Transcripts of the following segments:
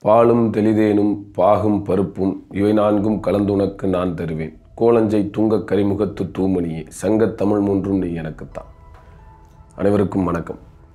பாலும் தெளிதேனும் பாகும் பருப்பும் இவை நான்கும் கலந்துனக்கு நான் தருவேன் கோலஞ்சை துங்கக் கரிமுகத்து தூமணியே சங்கத் தமிழ் மூன்றும் நீ எனக்குத்தான் அனைவருக்கும் வணக்கம்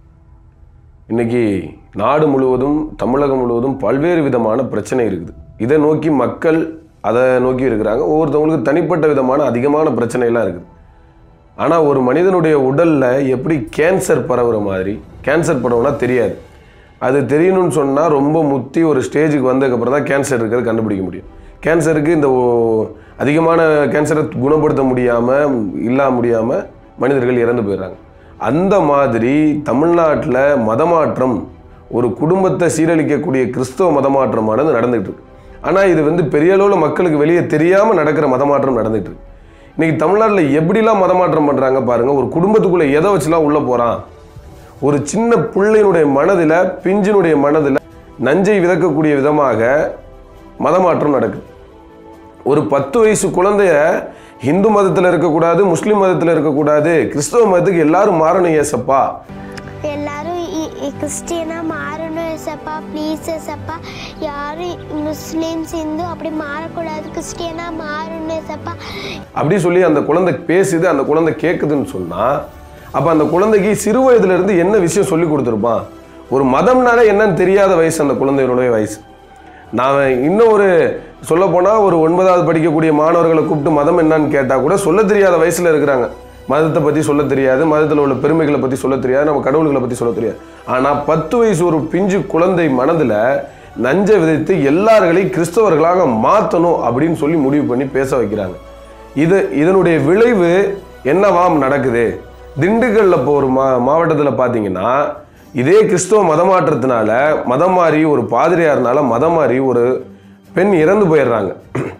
இன்னைக்கு நாடு முழுவதும் தமிழகம் முழுவதும் பல்வேறு விதமான பிரச்சனை இருக்குது இதை நோக்கி மக்கள் அதை நோக்கி இருக்கிறாங்க ஒவ்வொருத்தவங்களுக்கு தனிப்பட்ட விதமான அதிகமான பிரச்சனைலாம் இருக்குது ஆனால் ஒரு மனிதனுடைய உடலில் எப்படி கேன்சர் பரவுற மாதிரி கேன்சர் பரவுனா தெரியாது அது தெரியணும்னு சொன்னால் ரொம்ப முத்தி ஒரு ஸ்டேஜுக்கு வந்ததுக்கப்புறம் தான் கேன்சர் இருக்கிறது கண்டுபிடிக்க முடியும் கேன்சருக்கு இந்த ஓ- அதிகமான கேன்சரை குணப்படுத்த முடியாமல் இல்லா முடியாமல் மனிதர்கள் இறந்து போயிடுறாங்க அந்த மாதிரி தமிழ்நாட்டில் மதமாற்றம் ஒரு குடும்பத்தை சீரழிக்கக்கூடிய கிறிஸ்தவ மதமாற்றமானது நடந்துகிட்டு இருக்கு ஆனால் இது வந்து பெரிய அளவில் மக்களுக்கு வெளியே தெரியாமல் நடக்கிற மதமாற்றம் நடந்துகிட்டு இருக்கு இன்னைக்கு தமிழ்நாட்டில் எப்படிலாம் மதமாற்றம் பண்ணுறாங்க பாருங்க ஒரு குடும்பத்துக்குள்ளே எதை வச்சுலாம் உள்ளே போகிறான் ஒரு சின்ன பிள்ளையினுடைய மனதில் பிஞ்சினுடைய மனதில் நஞ்சை விதக்கக்கூடிய விதமாக மதமாற்றம் நடக்குது ஒரு பத்து வயசு குழந்தைய இந்து மதத்தில் இருக்கக்கூடாது முஸ்லீம் மதத்தில் இருக்கக்கூடாது கிறிஸ்தவ மதத்துக்கு எல்லாரும் மாறணும் ஏசப்பா எல்லாரும் இ- இ- கிறிஸ்டியனா மாறணும் எசப்பா ப்ளீஸ் எசப்பா யாரும் முஸ்லீம்ஸ் இந்து அப்படி மாறக்கூடாது கிறிஸ்டியனா மாறணும் எசப்பா அப்படி சொல்லி அந்த குழந்தை பேசுது அந்த குழந்தை கேட்குதுன்னு சொன்னால் அப்போ அந்த குழந்தைக்கு சிறு வயதுல இருந்து என்ன விஷயம் சொல்லி கொடுத்துருப்பான் ஒரு மதம்னால என்னன்னு தெரியாத வயசு அந்த குழந்தையினுடைய வயசு நான் இன்னும் ஒரு சொல்லப்போனால் ஒரு ஒன்பதாவது படிக்கக்கூடிய மாணவர்களை கூப்பிட்டு மதம் என்னன்னு கேட்டால் கூட சொல்ல தெரியாத வயசில் இருக்கிறாங்க மதத்தை பற்றி சொல்ல தெரியாது மதத்தில் உள்ள பெருமைகளை பற்றி சொல்ல தெரியாது நம்ம கடவுள்களை பற்றி சொல்ல தெரியாது ஆனால் பத்து வயசு ஒரு பிஞ்சு குழந்தை மனதில் நஞ்சை விதைத்து எல்லார்களையும் கிறிஸ்தவர்களாக மாற்றணும் அப்படின்னு சொல்லி முடிவு பண்ணி பேச வைக்கிறாங்க இது இதனுடைய விளைவு என்னவாம் நடக்குது திண்டுக்கல்ல இப்போ ஒரு மா மாவட்டத்தில் பார்த்தீங்கன்னா இதே கிறிஸ்தவ மதமாற்றத்தினால மதம் மாறி ஒரு பாதிரியார்னால மதம் மாறி ஒரு பெண் இறந்து போயிடுறாங்க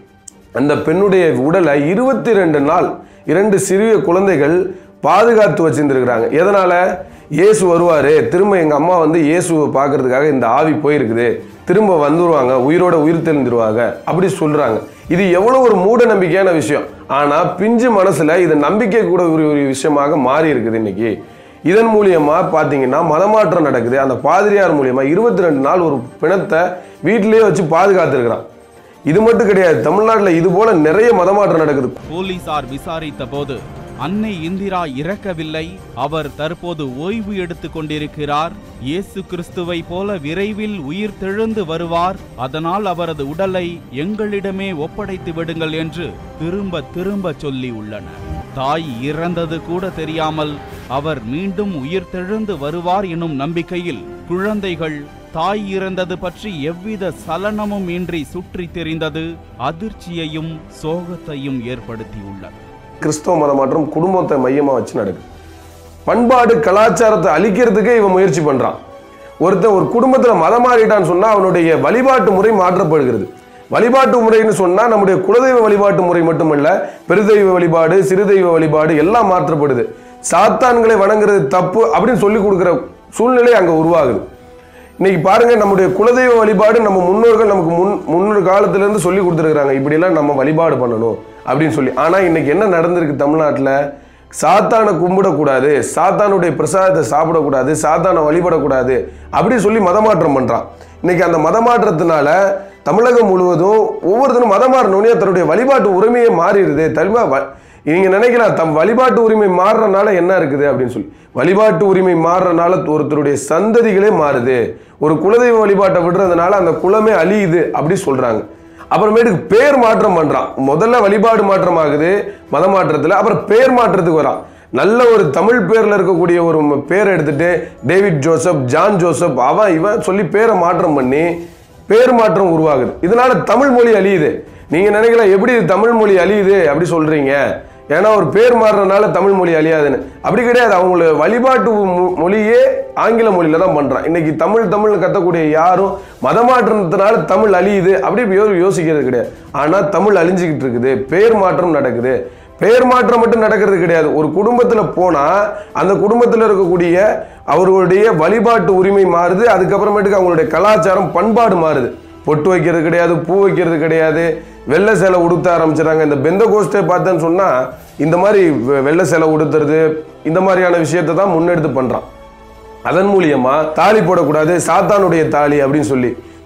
அந்த பெண்ணுடைய உடலை இருபத்தி ரெண்டு நாள் இரண்டு சிறிய குழந்தைகள் பாதுகாத்து வச்சிருந்துருக்கிறாங்க எதனால இயேசு வருவாரு திரும்ப எங்க அம்மா வந்து இயேசுவை பார்க்கறதுக்காக இந்த ஆவி போயிருக்குது திரும்ப வந்துருவாங்க உயிரோட உயிர் தெளிந்துருவாங்க அப்படி சொல்றாங்க இது எவ்வளவு ஒரு மூட நம்பிக்கையான விஷயம் ஆனா பிஞ்சு மனசுல இது நம்பிக்கை கூட ஒரு ஒரு விஷயமாக மாறி இருக்குது இன்னைக்கு இதன் மூலியமா பாத்தீங்கன்னா மதமாற்றம் நடக்குது அந்த பாதிரியார் மூலியமா இருபத்தி ரெண்டு நாள் ஒரு பிணத்தை வீட்டிலேயே வச்சு பாதுகாத்துருக்கிறான் இது மட்டும் கிடையாது தமிழ்நாட்டில் இது போல நிறைய மதமாற்றம் நடக்குது போலீசார் விசாரித்த போது அன்னை இந்திரா இறக்கவில்லை அவர் தற்போது ஓய்வு எடுத்துக் கொண்டிருக்கிறார் இயேசு கிறிஸ்துவை போல விரைவில் உயிர் தெழுந்து வருவார் அதனால் அவரது உடலை எங்களிடமே ஒப்படைத்து விடுங்கள் என்று திரும்ப திரும்ப சொல்லி உள்ளனர் தாய் இறந்தது கூட தெரியாமல் அவர் மீண்டும் உயிர் தெழுந்து வருவார் எனும் நம்பிக்கையில் குழந்தைகள் தாய் இறந்தது பற்றி எவ்வித சலனமும் இன்றி சுற்றித் திரிந்தது அதிர்ச்சியையும் சோகத்தையும் ஏற்படுத்தியுள்ளது கிறிஸ்தவ மதமாற்றம் குடும்பத்தை மையமா வச்சு நடக்குது பண்பாடு கலாச்சாரத்தை அழிக்கிறதுக்கே இவன் முயற்சி பண்றான் ஒருத்தன் ஒரு குடும்பத்துல மதம் மாறிட்டான்னு சொன்னா அவனுடைய வழிபாட்டு முறை மாற்றப்படுகிறது வழிபாட்டு முறைன்னு சொன்னா நம்முடைய குலதெய்வ வழிபாட்டு முறை மட்டுமல்ல பெருதெய்வ வழிபாடு சிறுதெய்வ வழிபாடு எல்லாம் மாற்றப்படுது சாத்தான்களை வணங்குறது தப்பு அப்படின்னு சொல்லி கொடுக்குற சூழ்நிலை அங்க உருவாகுது இன்னைக்கு பாருங்க நம்முடைய குலதெய்வ வழிபாடு நம்ம முன்னோர்கள் நமக்கு முன் முன்னொரு காலத்துல இருந்து சொல்லி கொடுத்துருக்காங்க இப்படியெல்லாம் நம்ம வழிபாடு பண்ணணும் அப்படின்னு சொல்லி ஆனா இன்னைக்கு என்ன நடந்திருக்கு தமிழ்நாட்டில் சாத்தானை கும்பிடக்கூடாது சாத்தானுடைய பிரசாதத்தை சாப்பிடக்கூடாது சாத்தானை வழிபடக்கூடாது அப்படி சொல்லி மதமாற்றம் பண்றான் இன்னைக்கு அந்த மதமாற்றத்தினால தமிழகம் முழுவதும் ஒவ்வொருத்தரும் மதம் மாறினோடனே தன்னுடைய வழிபாட்டு உரிமையே மாறிடுது தனிமா வ- நீங்க நினைக்கலாம் தம் வழிபாட்டு உரிமை மாறுறனால என்ன இருக்குது அப்படின்னு சொல்லி வழிபாட்டு உரிமை மாறுறனால ஒருத்தருடைய சந்ததிகளே மாறுது ஒரு குலதெய்வ வழிபாட்டை விடுறதுனால அந்த குலமே அழியுது அப்படி சொல்றாங்க அப்புறமேட்டுக்கு பேர் மாற்றம் பண்றான் முதல்ல வழிபாடு மாற்றம் ஆகுது மத மாற்றத்துல அப்புறம் பேர் மாற்றத்துக்கு வரான் நல்ல ஒரு தமிழ் பேர்ல இருக்கக்கூடிய ஒரு ம- பேரை எடுத்துட்டு டேவிட் ஜோசப் ஜான் ஜோசப் அவன் இவன் சொல்லி பேரை மாற்றம் பண்ணி பேர் மாற்றம் உருவாகுது இதனால தமிழ் மொழி அழியுது நீங்க நினைக்கலாம் எப்படி இது தமிழ் மொழி அழியுது அப்படி சொல்றீங்க ஏன்னா ஒரு பேர் மாறுறதுனால தமிழ் மொழி அழியாதுன்னு அப்படி கிடையாது அவங்களோட வழிபாட்டு மொ- மொழியே ஆங்கில மொழியில தான் பண்றான் இன்னைக்கு தமிழ் தமிழ் கத்தக்கூடிய யாரும் மதமாற்றத்தினால தமிழ் அழியுது அப்படி யோ- யோசிக்கிறது கிடையாது ஆனா தமிழ் அழிஞ்சுக்கிட்டு இருக்குது பேர் மாற்றம் நடக்குது பெயர் மாற்றம் மட்டும் நடக்கிறது கிடையாது ஒரு குடும்பத்துல போனா அந்த குடும்பத்துல இருக்கக்கூடிய அவர்களுடைய வழிபாட்டு உரிமை மாறுது அதுக்கப்புறமேட்டுக்கு அவங்களுடைய கலாச்சாரம் பண்பாடு மாறுது பொட்டு வைக்கிறது கிடையாது பூ வைக்கிறது கிடையாது வெள்ளை சேலை உடுத்த ஆரம்பிச்சிடறாங்க இந்த பெந்த கோஸ்டே பார்த்தேன்னு சொன்னா இந்த மாதிரி வெ- வெள்ளை சேலை உடுத்துறது இந்த மாதிரியான விஷயத்தை தான் முன்னெடுத்து பண்றான் அதன் மூலியமா தாலி போடக்கூடாது சாத்தானுடைய தாலி அப்படின்னு சொல்லி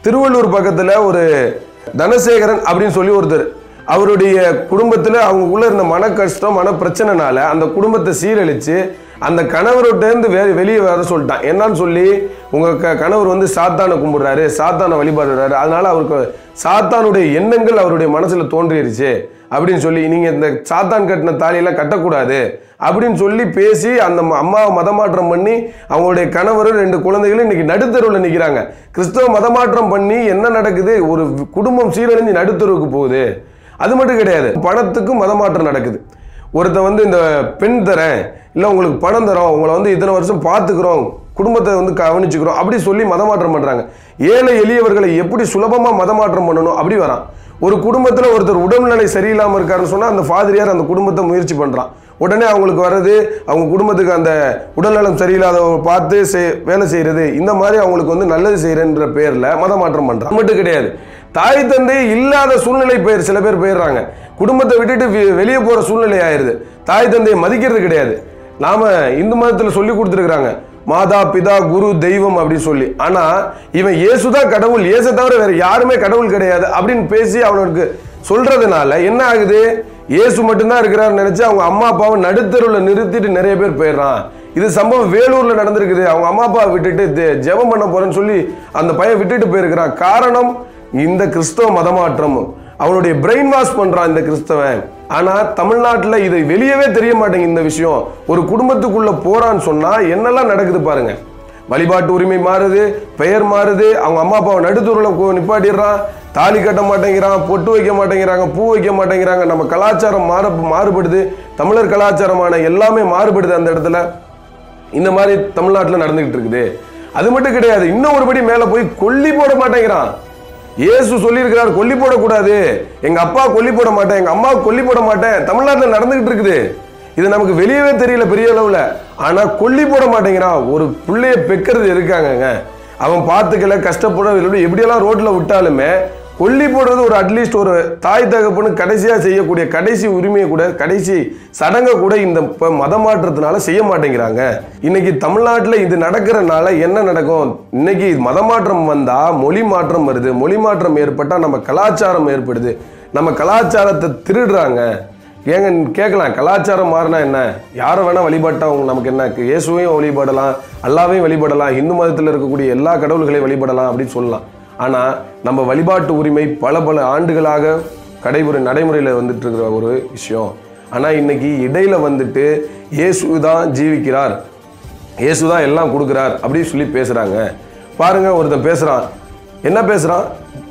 திருவள்ளூர் பக்கத்துல ஒரு தனசேகரன் அப்படின்னு சொல்லி ஒருத்தர் அவருடைய குடும்பத்துல அவங்களுக்குள்ள இருந்த மன கஷ்டம் மன பிரச்சனைனால அந்த குடும்பத்தை சீரழிச்சு அந்த கணவர்கிட்டேருந்து வே வெளியே வர சொல்லிட்டான் என்னன்னு சொல்லி உங்க க கணவர் வந்து சாத்தானை கும்பிடுறாரு சாத்தானை வழிபாடுறாரு அதனால அவருக்கு சாத்தானுடைய எண்ணங்கள் அவருடைய மனசுல தோன்றிருச்சு அப்படின்னு சொல்லி நீங்க இந்த சாத்தான் கட்டின தாலியெல்லாம் கட்டக்கூடாது அப்படின்னு சொல்லி பேசி அந்த ம- அம்மாவை மதமாற்றம் பண்ணி அவங்களுடைய கணவரும் ரெண்டு குழந்தைகளும் இன்னைக்கு நடுத்தருவில் நிற்கிறாங்க கிறிஸ்தவ மதமாற்றம் பண்ணி என்ன நடக்குது ஒரு குடும்பம் சீரழிஞ்சு நடுத்தருவுக்கு போகுது அது மட்டும் கிடையாது பணத்துக்கும் மதமாற்றம் நடக்குது ஒருத்தன் வந்து இந்த பெண் தரேன் இல்லை உங்களுக்கு பணம் தரோம் உங்களை வந்து இத்தனை வருஷம் பார்த்துக்கிறோம் குடும்பத்தை வந்து கவனிச்சுக்கிறோம் அப்படி சொல்லி மதமாற்றம் பண்ணுறாங்க ஏழை எளியவர்களை எப்படி சுலபமாக மதமாற்றம் பண்ணணும் அப்படி வரான் ஒரு குடும்பத்தில் ஒருத்தர் உடல்நிலை சரியில்லாமல் இருக்காருன்னு சொன்னால் அந்த ஃபாதிரியார் அந்த குடும்பத்தை முயற்சி பண்ணுறான் உடனே அவங்களுக்கு வர்றது அவங்க குடும்பத்துக்கு அந்த உடல்நலம் சரியில்லாதவங்க பார்த்து செய்- வேலை செய்கிறது இந்த மாதிரி அவங்களுக்கு வந்து நல்லது செய்கிறேன்ற பேரில் மதமாற்றம் பண்ணுறான் மட்டும் கிடையாது தாய் தந்தை இல்லாத சூழ்நிலை பேர் சில பேர் போயிடுறாங்க குடும்பத்தை விட்டுட்டு வெ- வெளியே போகிற சூழ்நிலை ஆயிடுது தாய் தந்தையை மதிக்கிறது கிடையாது நாம இந்து மதத்தில் சொல்லி கொடுத்துருக்குறாங்க மாதா பிதா குரு தெய்வம் அப்படின்னு சொல்லி ஆனா இவன் இயேசுதான் கடவுள் இயேசு தவிர வேற யாருமே கடவுள் கிடையாது அப்படின்னு பேசி அவனுக்கு சொல்றதுனால என்ன ஆகுது இயேசு மட்டும்தான் இருக்கிறாருன்னு நினைச்சு அவங்க அம்மா அப்பாவை நடுத்தருவில் நிறுத்திட்டு நிறைய பேர் போயிடுறான் இது சம்பவம் வேலூர்ல நடந்திருக்குது அவங்க அம்மா அப்பா விட்டுட்டு தெ- ஜெபம் பண்ண போறேன்னு சொல்லி அந்த பையன் விட்டுட்டு போயிருக்கிறான் காரணம் இந்த கிறிஸ்தவ மதமாற்றம் அவனுடைய பிரெயின் வாஷ் பண்றான் இந்த கிறிஸ்தவன் ஆனா தமிழ்நாட்டுல இது வெளியவே தெரிய மாட்டேங்குது இந்த விஷயம் ஒரு குடும்பத்துக்குள்ள போறான்னு சொன்னா என்னெல்லாம் நடக்குது பாருங்க வழிபாட்டு உரிமை மாறுது பெயர் மாறுது அவங்க அம்மா அப்பாவை நடுத்தூரில் நிப்பாட்டிடுறான் தாலி கட்ட மாட்டேங்கிறான் பொட்டு வைக்க மாட்டேங்கிறாங்க பூ வைக்க மாட்டேங்கிறாங்க நம்ம கலாச்சாரம் மாற மாறுபடுது தமிழர் கலாச்சாரமான எல்லாமே மாறுபடுது அந்த இடத்துல இந்த மாதிரி தமிழ்நாட்டில் நடந்துகிட்டு இருக்குது அது மட்டும் கிடையாது இன்னும் ஒருபடி மேலே போய் கொல்லி போட மாட்டேங்கிறான் இயேசு சொல்லியிருக்கிறார் கொல்லி போடக்கூடாது எங்க அப்பா கொல்லி போட மாட்டேன் எங்க அம்மா கொல்லி போட மாட்டேன் தமிழ்நாட்டில் நடந்துகிட்டு இருக்குது இது நமக்கு வெளியவே தெரியல பெரிய அளவுல ஆனா கொல்லி போட மாட்டேங்கிறான் ஒரு பிள்ளைய பெக்கிறது இருக்காங்கங்க அவன் பார்த்துக்கல கஷ்டப்பட எப்படியெல்லாம் ரோட்ல விட்டாலுமே கொல்லி போடுறது ஒரு அட்லீஸ்ட் ஒரு தாய் தகப்பனு கடைசியா செய்யக்கூடிய கடைசி உரிமையை கூட கடைசி சடங்கை கூட இந்த ப- மதமாற்றத்தினால செய்ய மாட்டேங்கிறாங்க இன்னைக்கு தமிழ்நாட்டில் இது நடக்கிறனால என்ன நடக்கும் இன்னைக்கு மதமாற்றம் வந்தா மொழி மாற்றம் வருது மொழி மாற்றம் ஏற்பட்டா நம்ம கலாச்சாரம் ஏற்படுது நம்ம கலாச்சாரத்தை திருடுறாங்க ஏங்க கேட்கலாம் கலாச்சாரம் மாறினா என்ன யாரை வேணா வழிபட்டா அவங்க நமக்கு என்ன இயேசுவையும் வழிபடலாம் அல்லாவையும் வழிபடலாம் இந்து மதத்தில் இருக்கக்கூடிய எல்லா கடவுள்களையும் வழிபடலாம் அப்படின்னு சொல்லலாம் ஆனால் நம்ம வழிபாட்டு உரிமை பல பல ஆண்டுகளாக கடைமுறை நடைமுறையில் வந்துட்டு இருக்கிற ஒரு விஷயம் ஆனால் இன்னைக்கு இடையில வந்துட்டு இயேசு தான் ஜீவிக்கிறார் இயேசு தான் எல்லாம் கொடுக்குறார் அப்படின்னு சொல்லி பேசுகிறாங்க பாருங்க ஒருத்தன் பேசுகிறான் என்ன பேசுகிறான்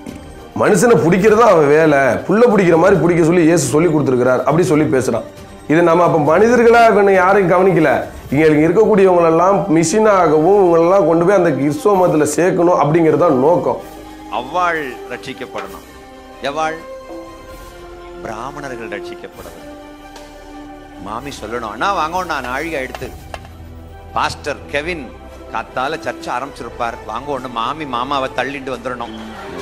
மனுஷனை பிடிக்கிறது தான் அவன் வேலை புல்ல பிடிக்கிற மாதிரி பிடிக்க சொல்லி இயேசு சொல்லி கொடுத்துருக்கிறார் அப்படி சொல்லி பேசுகிறான் இது நம்ம அப்போ மனிதர்களா இவனை யாரையும் கவனிக்கல இங்கே இருக்கக்கூடியவங்களெல்லாம் மிஷினாகவும் இவங்களெல்லாம் கொண்டு போய் அந்த கிறிஸ்துவ மதத்தில் சேர்க்கணும் அப்படிங்கிறது தான் நோக்கம் அவ்வாள் ரட்சிக்கப்படணும் எவ்வாள் பிராமணர்கள் ரட்சிக்கப்படணும் மாமி சொல்லணும் அண்ணா வாங்க நான் நாழிகை எடுத்து பாஸ்டர் கெவின் காத்தால சர்ச்சை ஆரம்பிச்சிருப்பார் வாங்க ஒண்ணு மாமி மாமாவை தள்ளிட்டு வந்துடணும்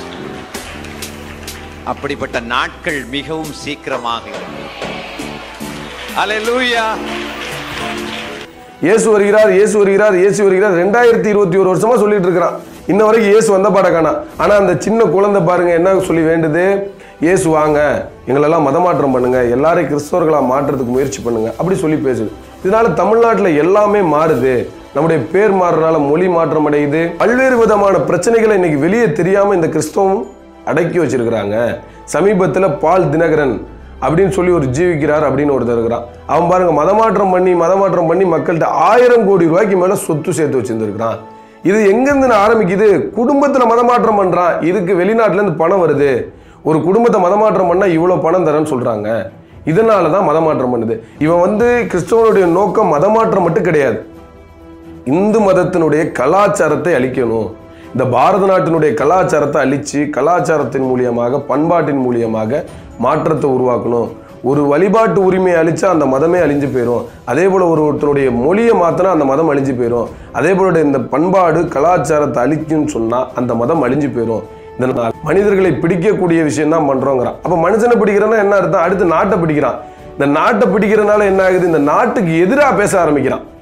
அப்படிப்பட்ட நாட்கள் மிகவும் சீக்கிரமாக இருக்கும் அல்லேலூயா இயேசு வருகிறார் இயேசு வருகிறார் இயேசு வருகிறார் ரெண்டாயிரத்தி இருபத்தி ஒரு வருஷமா சொல்லிட்டு இருக்கிறான் இன்ன வரைக்கும் இயேசு வந்த பாட காணா ஆனா அந்த சின்ன குழந்தை பாருங்க என்ன சொல்லி வேண்டுது இயேசு வாங்க எங்களெல்லாம் மதமாற்றம் பண்ணுங்க எல்லாரையும் கிறிஸ்தவர்களா மாற்றுறதுக்கு முயற்சி பண்ணுங்க அப்படி சொல்லி பேசுது இதனால தமிழ்நாட்டில் எல்லாமே மாறுது நம்முடைய பேர் மாறுறதுனால மொழி மாற்றம் அடையுது பல்வேறு விதமான பிரச்சனைகளை இன்னைக்கு வெளியே தெரியாம இந்த கிறிஸ்தவம் அடக்கி வச்சிருக்கிறாங்க சமீபத்தில் பால் தினகரன் அப்படின்னு சொல்லி ஒரு ஜீவிக்கிறார் அப்படின்னு ஒருத்தர் இருக்கிறான் அவன் பாருங்க மதமாற்றம் பண்ணி மதமாற்றம் பண்ணி மக்கள்கிட்ட ஆயிரம் கோடி ரூபாய்க்கு மேல சொத்து சேர்த்து வச்சிருந்துருக்கிறான் இது எங்கேருந்து நான் ஆரம்பிக்குது குடும்பத்துல மதமாற்றம் பண்றான் இதுக்கு வெளிநாட்டுல இருந்து பணம் வருது ஒரு குடும்பத்தை மதமாற்றம் பண்ணா இவ்வளவு பணம் தரேன்னு சொல்றாங்க இதனால தான் மதமாற்றம் பண்ணுது இவன் வந்து கிறிஸ்தவனுடைய நோக்கம் மதமாற்றம் மட்டும் கிடையாது இந்து மதத்தினுடைய கலாச்சாரத்தை அழிக்கணும் இந்த பாரத நாட்டினுடைய கலாச்சாரத்தை அழிச்சு கலாச்சாரத்தின் மூலியமாக பண்பாட்டின் மூலியமாக மாற்றத்தை உருவாக்கணும் ஒரு வழிபாட்டு உரிமையை அழிச்சா அந்த மதமே அழிஞ்சு போயிடும் அதே போல ஒரு ஒருத்தருடைய மொழியை மாத்தினா அந்த மதம் அழிஞ்சு போயிடும் அதே போல இந்த பண்பாடு கலாச்சாரத்தை அழிக்கும்னு சொன்னா அந்த மதம் அழிஞ்சு போயிடும் இதனால் மனிதர்களை பிடிக்கக்கூடிய விஷயம் தான் பண்றோங்கிறான் அப்ப மனுஷனை பிடிக்கிறன்னா என்ன அர்த்தம் அடுத்து நாட்டை பிடிக்கிறான் இந்த நாட்டை பிடிக்கிறனால என்ன ஆகுது இந்த நாட்டுக்கு எதிராக பேச ஆரம்பிக்கிறான்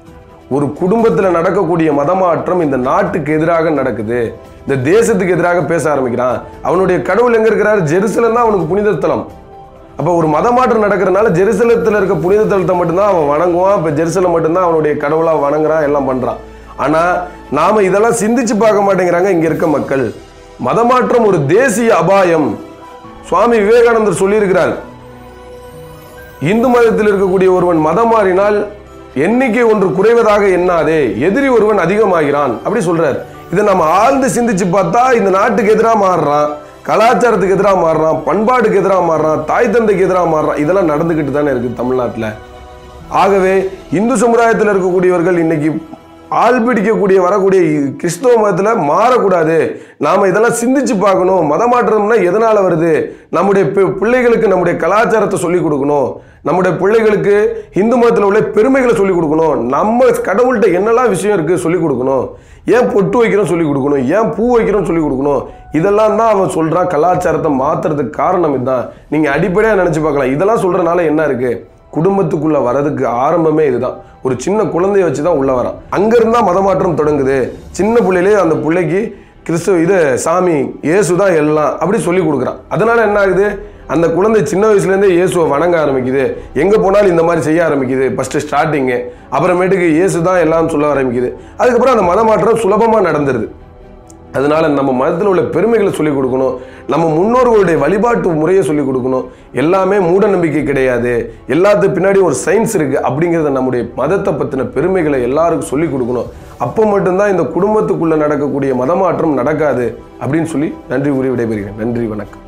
ஒரு குடும்பத்தில் நடக்கக்கூடிய மதமாற்றம் இந்த நாட்டுக்கு எதிராக நடக்குது இந்த தேசத்துக்கு எதிராக பேச ஆரம்பிக்கிறான் அவனுடைய கடவுள் எங்க இருக்கிறார் ஜெருசலம் தான் அவனுக்கு புனித ஸ்தலம் அப்போ ஒரு மதமாற்றம் நடக்கிறனால ஜெருசலத்தில் இருக்க புனித தலத்தை மட்டும்தான் அவன் வணங்குவான் இப்போ ஜெருசலம் மட்டும்தான் அவனுடைய கடவுளாக வணங்குறான் எல்லாம் பண்ணுறான் ஆனால் நாம் இதெல்லாம் சிந்திச்சு பார்க்க மாட்டேங்கிறாங்க இங்கே இருக்க மக்கள் மதமாற்றம் ஒரு தேசிய அபாயம் சுவாமி விவேகானந்தர் சொல்லியிருக்கிறார் இந்து மதத்தில் இருக்கக்கூடிய ஒருவன் மதம் மாறினால் எண்ணிக்கை ஒன்று குறைவதாக எண்ணாதே எதிரி ஒருவன் அதிகமாகிறான் அப்படி சொல்றார் இதை நம்ம ஆழ்ந்து சிந்திச்சு பார்த்தா இந்த நாட்டுக்கு எதிராக மாறுறான் கலாச்சாரத்துக்கு எதிராக மாறுறான் பண்பாட்டுக்கு எதிராக மாறுறான் தாய் தந்தைக்கு எதிராக மாறுறான் இதெல்லாம் நடந்துக்கிட்டு தானே இருக்கு தமிழ்நாட்டில் ஆகவே இந்து சமுதாயத்தில் இருக்கக்கூடியவர்கள் இன்னைக்கு ஆள் பிடிக்கக்கூடிய வரக்கூடிய கிறிஸ்தவ மதத்தில் மாறக்கூடாது நாம் இதெல்லாம் சிந்திச்சு பார்க்கணும் மதமாற்றம்னா எதனால் வருது நம்முடைய பி- பிள்ளைகளுக்கு நம்முடைய கலாச்சாரத்தை சொல்லிக் கொடுக்கணும் நம்முடைய பிள்ளைகளுக்கு இந்து மதத்தில் உள்ள பெருமைகளை சொல்லிக் கொடுக்கணும் நம்ம கடவுள்கிட்ட என்னெல்லாம் விஷயம் இருக்குது சொல்லிக் கொடுக்கணும் ஏன் பொட்டு வைக்கிறோம் சொல்லிக் கொடுக்கணும் ஏன் பூ வைக்கிறோம் சொல்லிக் கொடுக்கணும் இதெல்லாம் தான் அவன் சொல்கிறான் கலாச்சாரத்தை மாற்றுறதுக்கு காரணம் இதுதான் நீங்கள் அடிப்படையாக நினச்சி பார்க்கலாம் இதெல்லாம் சொல்கிறனால என்ன இருக்குது குடும்பத்துக்குள்ள வரதுக்கு ஆரம்பமே இதுதான் ஒரு சின்ன குழந்தைய வச்சு தான் உள்ள வரான் அங்கிருந்தா மதமாற்றம் தொடங்குது சின்ன பிள்ளையிலே அந்த பிள்ளைக்கு கிறிஸ்துவ இது சாமி இயேசு தான் எல்லாம் அப்படி சொல்லி கொடுக்குறான் அதனால என்ன ஆகுது அந்த குழந்தை சின்ன வயசுலேருந்தே இயேசுவை வணங்க ஆரம்பிக்குது எங்கே போனாலும் இந்த மாதிரி செய்ய ஆரம்பிக்குது ஃபஸ்ட்டு ஸ்டார்டிங்கு அப்புறமேட்டுக்கு இயேசு தான் எல்லாம் சொல்ல ஆரம்பிக்குது அதுக்கப்புறம் அந்த மதமாற்றம் சுலபமாக நடந்துருது அதனால நம்ம மதத்தில் உள்ள பெருமைகளை சொல்லிக் கொடுக்கணும் நம்ம முன்னோர்களுடைய வழிபாட்டு முறையை சொல்லிக் கொடுக்கணும் எல்லாமே மூட நம்பிக்கை கிடையாது எல்லாத்துக்கு பின்னாடி ஒரு சயின்ஸ் இருக்கு அப்படிங்கிறத நம்முடைய மதத்தை பற்றின பெருமைகளை எல்லாருக்கும் சொல்லிக் கொடுக்கணும் அப்போ மட்டும்தான் இந்த குடும்பத்துக்குள்ள நடக்கக்கூடிய மதமாற்றம் நடக்காது அப்படின்னு சொல்லி நன்றி கூறி விடைபெறுகிறேன் நன்றி வணக்கம்